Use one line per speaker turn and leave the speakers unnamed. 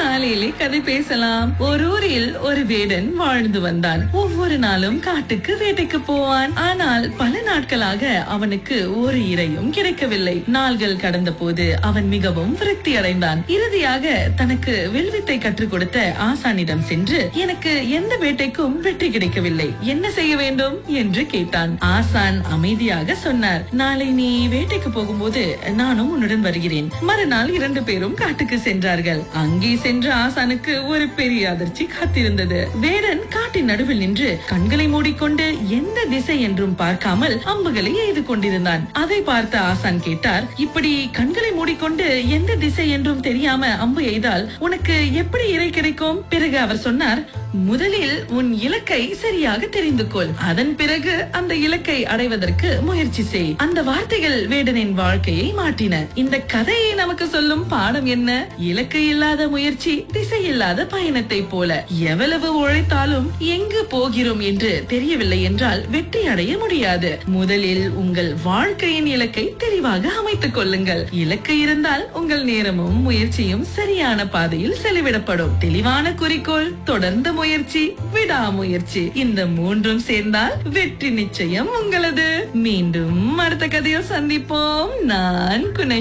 காலையிலே கதை பேசலாம் ஒரு ஊரில் ஒரு வேடன் வாழ்ந்து வந்தான் ஒவ்வொரு நாளும் காட்டுக்கு வேட்டைக்கு போவான் ஆனால் பல நாட்களாக அவனுக்கு ஒரு இரையும் கிடைக்கவில்லை நாள்கள் கடந்த போது அவன் மிகவும் விரக்தி அடைந்தான் இறுதியாக தனக்கு வில்வித்தை கற்றுக் கொடுத்த ஆசானிடம் சென்று எனக்கு எந்த வேட்டைக்கும் வெற்றி கிடைக்கவில்லை என்ன செய்ய வேண்டும் என்று கேட்டான் ஆசான் அமைதியாக சொன்னார் நாளை நீ வேட்டைக்கு போகும்போது நானும் உன்னுடன் வருகிறேன் மறுநாள் இரண்டு பேரும் காட்டுக்கு சென்றார்கள் அங்கே சென்ற ஆசானுக்கு ஒரு பெரிய அதிர்ச்சி காத்திருந்தது வேடன் காட்டின் நடுவில் நின்று கண்களை மூடிக்கொண்டு எந்த திசை என்றும் பார்க்காமல் அம்புகளை எய்து கொண்டிருந்தான் அதை பார்த்த ஆசான் கேட்டார் இப்படி கண்களை மூடிக்கொண்டு எந்த திசை என்றும் தெரியாம அம்பு எய்தால் உனக்கு எப்படி இறை கிடைக்கும் பிறகு அவர் சொன்னார் முதலில் உன் இலக்கை சரியாக தெரிந்து கொள் அதன் பிறகு அந்த இலக்கை அடைவதற்கு முயற்சி செய் அந்த வார்த்தைகள் வேடனின் வாழ்க்கையை மாற்றின இந்த கதையை நமக்கு சொல்லும் பாடம் என்ன இலக்கு இல்லாத முயற்சி திசை இல்லாத பயணத்தை போல எவ்வளவு உழைத்தாலும் எங்கு போகிறோம் என்று தெரியவில்லை என்றால் வெற்றி அடைய முடியாது முதலில் உங்கள் வாழ்க்கையின் இலக்கை தெளிவாக அமைத்துக் கொள்ளுங்கள் இலக்கு இருந்தால் உங்கள் நேரமும் முயற்சியும் சரியான பாதையில் செலவிடப்படும் தெளிவான குறிக்கோள் தொடர்ந்த முயற்சி விடாமுயற்சி இந்த மூன்றும் சேர்ந்தால் வெற்றி நிச்சயம் உங்களது மீண்டும் அடுத்த கதையில் சந்திப்போம் நான் குணேஷ்